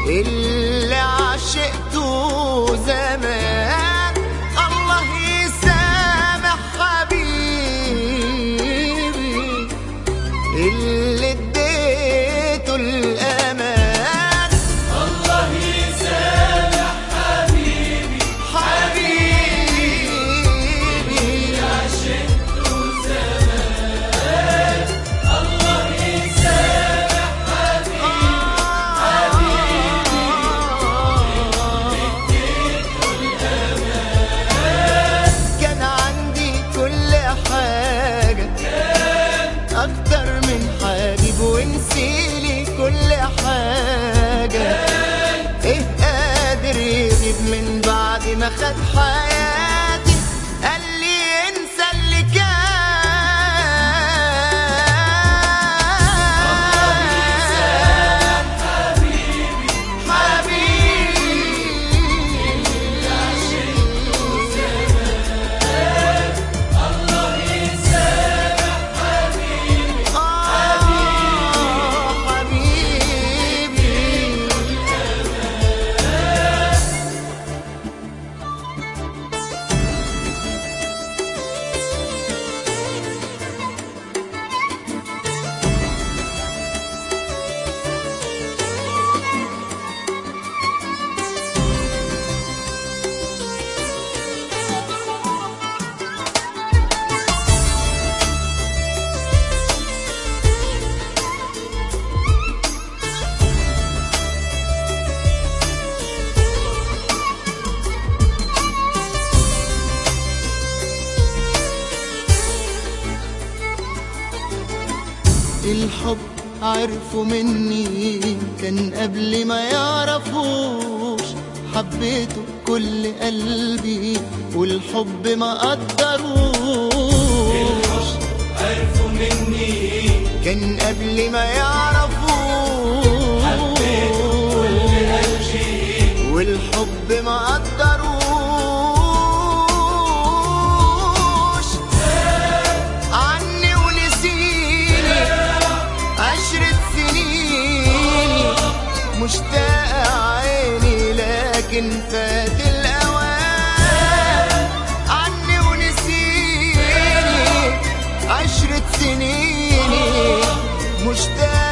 اللي عشقته زمان الله يسامح حبيبي اللي اديته الامان الله يسامح حبيبي حبيبي عشقته زمان الله يسامح كان عندي كل حاجة أكتر من حبيب ونسيلي كل حاجة إيه قادر يغيب من بعد ما خد حياتي قال لي انسى اللي كان الله يسامح حبيبي حبيبي الحب عرفوا مني كان قبل ما يعرفوش حبيته كل قلبي والحب ما قدروش عرفوا مني كان قبل ما يعرفوش قلبي والحب ما قدروش عني ونسيني عشرة سنيني مشتاق عيني لكن فات الأوان عني ونسيني عشرة سنيني مشتاق